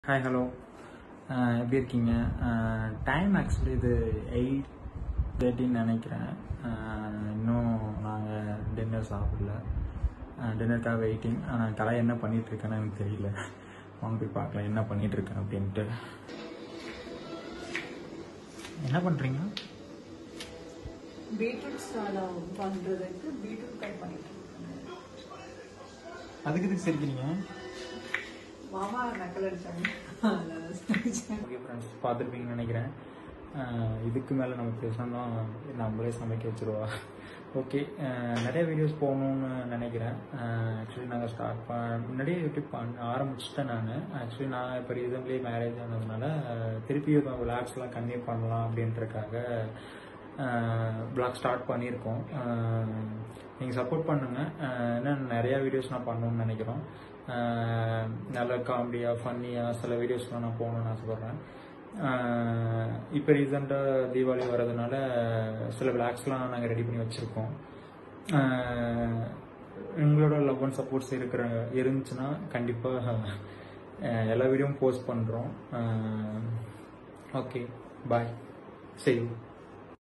Hi hello எப்படி இருக்கீங்க time actually இது எயிட் தேர்ட்டின்னு நினைக்கிறேன் அஹ், இன்னும் நாங்கள் டின்னர் சாப்பிடல டின்னருக்காக வெயிட்டிங் ஆனால் கலை என்ன பண்ணிட்டு இருக்கேன்னு எனக்கு தெரியல வாங்க போய் பார்க்கலாம் என்ன பண்ணிட்டு இருக்கேன் அப்படின்ட்டு என்ன பண்ணுறீங்க பீட்ரூட் சாதம் பண்றதுக்கு பீட்ரூட் கட் பண்ணிட்டு இருக்கேன் அதுக்கு இதுக்கு சிரிக்கிறீங்க மாமா நக்கல் அடிச்சாங்க அதனால சிரிச்சேன். ஓகே ஃப்ரெண்ட்ஸ் பார்த்துருப்பீங்கன்னு நினைக்கிறேன் அஹ் இதுக்கு மேலே நம்ம பேசணும்னா நம்மளே சமைக்க வச்சுருவா ஓகே நிறைய வீடியோஸ் போகணுன்னு நினைக்கிறேன் ஆக்சுவலி நாங்கள் ஸ்டார்ட் ப முன்னாடியே யூடியூப் பண்ண ஆரம்பிச்சிட்டேன் நான் ஆக்சுவலி நான் இப்போ ரீசன்ட்லி மேரேஜ் ஆனதுனால அஹ் திருப்பி விளாக்ஸ்லாம் கன்டினியூ பண்ணலாம் அப்படின்றக்காக பிளாக் ஸ்டார்ட் பண்ணியிருக்கோம் நீங்கள் சப்போர்ட் பண்ணுங்கள் இன்னும் நிறையா வீடியோஸ் நான் பண்ணணும்னு நினைக்கிறோம் அஹ் நல்ல காமெடியாக ஃபன்னியாக சில வீடியோஸ்லாம் நான் போகணும்னு ஆசைப்பட்றேன் இப்போ ரீசெண்டாக தீபாவளி வர்றதுனால சில விளாக்ஸ்லாம் நாங்கள் ரெடி பண்ணி வச்சுருக்கோம் உங்களோட லவ் அண்ட் சப்போர்ட்ஸ் இருக்கிற இருந்துச்சுன்னா கண்டிப்பாக எல்லா வீடியோவும் போஸ்ட் பண்ணுறோம் ஓகே பாய் சரி